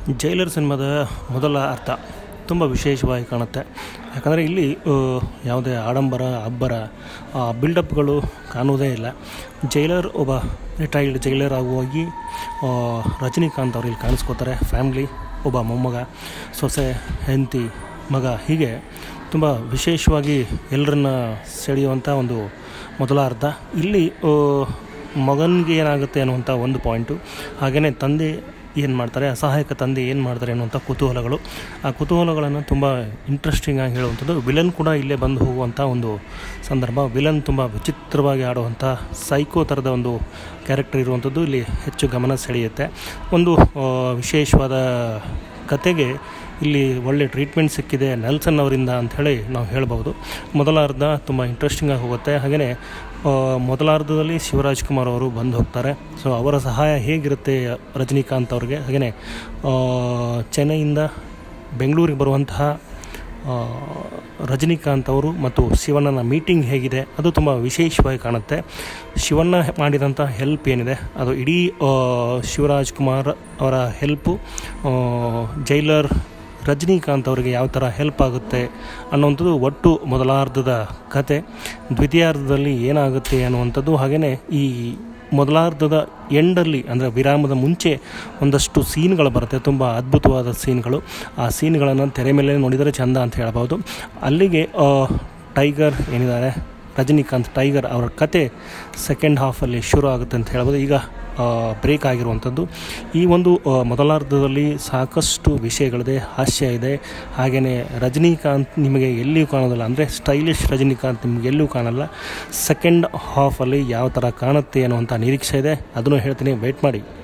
jailer ಸಿನಿಮಾದ ಮೊದಲ ಅರ್ಥ ತುಂಬ ವಿಶೇಷವಾಗಿ ಕಾಣುತ್ತೆ ಯಾಕಂದರೆ ಇಲ್ಲಿ ಆ, ಯಾವುದೇ ಆಡಂಬರ ಅಬ್ಬರ ಬಿಲ್ಡಪ್ಗಳು ಕಾಣುವುದೇ ಇಲ್ಲ ಜೈಲರ್ ಒಬ್ಬ ರಿಟೈರ್ಡ್ ಜೈಲರ್ ಆಗುವಾಗಿ ಆ, ರಜನಿಕಾಂತ್ ಅವರು ಇಲ್ಲಿ ಕಾಣಿಸ್ಕೋತಾರೆ ಫ್ಯಾಮ್ಲಿ ಒಬ್ಬ ಮೊಮ್ಮಗ ಸೊಸೆ ಹೆಂಡತಿ ಮಗ ಹೀಗೆ ತುಂಬ ವಿಶೇಷವಾಗಿ ಎಲ್ಲರನ್ನ ಸೆಳೆಯುವಂಥ ಒಂದು ಮೊದಲ ಅರ್ಧ ಇಲ್ಲಿ ಆ, ಮಗನಿಗೆ ಏನಾಗುತ್ತೆ ಅನ್ನುವಂಥ ಒಂದು ಪಾಯಿಂಟು ಹಾಗೆಯೇ ತಂದೆ ಏನು ಮಾಡ್ತಾರೆ ಅಸಹಾಯಕ ತಂದೆ ಏನು ಮಾಡ್ತಾರೆ ಅನ್ನುವಂಥ ಕುತೂಹಲಗಳು ಆ ಕುತೂಹಲಗಳನ್ನು ತುಂಬ ಇಂಟ್ರೆಸ್ಟಿಂಗ್ ಆಗಿ ಹೇಳುವಂಥದ್ದು ವಿಲನ್ ಕೂಡ ಇಲ್ಲೇ ಬಂದು ಹೋಗುವಂಥ ಒಂದು ಸಂದರ್ಭ ವಿಲನ್ ತುಂಬ ವಿಚಿತ್ರವಾಗಿ ಆಡುವಂಥ ಸೈಕೋ ಥರದ ಒಂದು ಕ್ಯಾರೆಕ್ಟರ್ ಇರುವಂಥದ್ದು ಇಲ್ಲಿ ಹೆಚ್ಚು ಗಮನ ಸೆಳೆಯುತ್ತೆ ಒಂದು ಆ, ವಿಶೇಷವಾದ ಕತೆಗೆ ಇಲ್ಲಿ ಒಳ್ಳೆ ಟ್ರೀಟ್ಮೆಂಟ್ ಸಿಕ್ಕಿದೆ ನೆಲ್ಸನ್ ಅವರಿಂದ ಅಂಥೇಳಿ ನಾವು ಹೇಳ್ಬೋದು ಮೊದಲ ಅರ್ಧ ತುಂಬ ಇಂಟ್ರೆಸ್ಟಿಂಗಾಗಿ ಹೋಗುತ್ತೆ ಹಾಗೆಯೇ ಮೊದಲ ಅರ್ಧದಲ್ಲಿ ಶಿವರಾಜ್ ಕುಮಾರ್ ಅವರು ಬಂದು ಹೋಗ್ತಾರೆ ಸೊ ಅವರ ಸಹಾಯ ಹೇಗಿರುತ್ತೆ ರಜನಿಕಾಂತ್ ಅವ್ರಿಗೆ ಹಾಗೆಯೇ ಚೆನ್ನೈಯಿಂದ ಬೆಂಗಳೂರಿಗೆ ಬರುವಂತಹ ಆ, ರಜನಿಕಾಂತ್ ಅವರು ಮತ್ತು ಶಿವಣ್ಣನ ಮೀಟಿಂಗ್ ಹೇಗಿದೆ ಅದು ತುಂಬ ವಿಶೇಷವಾಗಿ ಕಾಣುತ್ತೆ ಶಿವಣ್ಣ ಮಾಡಿದಂಥ ಹೆಲ್ಪ್ ಏನಿದೆ ಅದು ಇಡೀ ಆ, ಶಿವರಾಜ್ ಕುಮಾರ್ ಅವರ ಹೆಲ್ಪು ಆ, ಜೈಲರ್ ರಜನಿಕಾಂತ್ ಅವರಿಗೆ ಯಾವ ಥರ ಹೆಲ್ಪ್ ಆಗುತ್ತೆ ಅನ್ನುವಂಥದ್ದು ಒಟ್ಟು ಮೊದಲಾರ್ಧದ ಕತೆ ದ್ವಿತೀಯಾರ್ಧದಲ್ಲಿ ಏನಾಗುತ್ತೆ ಅನ್ನುವಂಥದ್ದು ಹಾಗೆಯೇ ಈ ಮೊದಲಾರ್ಧದ ಎಂಡಲ್ಲಿ ಅಂದರೆ ವಿರಾಮದ ಮುಂಚೆ ಒಂದಷ್ಟು ಸೀನ್ಗಳು ಬರುತ್ತೆ ತುಂಬ ಅದ್ಭುತವಾದ ಸೀನ್ಗಳು ಆ ಸೀನ್ಗಳನ್ನು ತೆರೆ ಮೇಲೆ ನೋಡಿದರೆ ಚೆಂದ ಅಂತ ಹೇಳ್ಬೋದು ಅಲ್ಲಿಗೆ ಆ, ಟೈಗರ್ ಏನಿದ್ದಾರೆ ರಜನಿಕಾಂತ್ ಟೈಗರ್ ಅವರ ಕತೆ ಸೆಕೆಂಡ್ ಹಾಫಲ್ಲಿ ಶುರು ಆಗುತ್ತೆ ಅಂತ ಹೇಳ್ಬೋದು ಈಗ ಬ್ರೇಕ್ ಆಗಿರುವಂಥದ್ದು ಈ ಒಂದು ಆ, ಮೊದಲಾರ್ಧದಲ್ಲಿ ಸಾಕಷ್ಟು ವಿಷಯಗಳಿದೆ ಹಾಸ್ಯ ಇದೆ ಹಾಗೆಯೇ ರಜನಿಕಾಂತ್ ನಿಮಗೆ ಎಲ್ಲಿಯೂ ಕಾಣೋದಿಲ್ಲ ಅಂದರೆ ಸ್ಟೈಲಿಶ್ ರಜನಿಕಾಂತ್ ನಿಮಗೆ ಎಲ್ಲೂ ಕಾಣಲ್ಲ ಸೆಕೆಂಡ್ ಹಾಫಲ್ಲಿ ಯಾವ ಥರ ಕಾಣುತ್ತೆ ಅನ್ನುವಂಥ ನಿರೀಕ್ಷೆ ಇದೆ ಅದನ್ನು ಹೇಳ್ತೀನಿ ವೆಯ್ಟ್ ಮಾಡಿ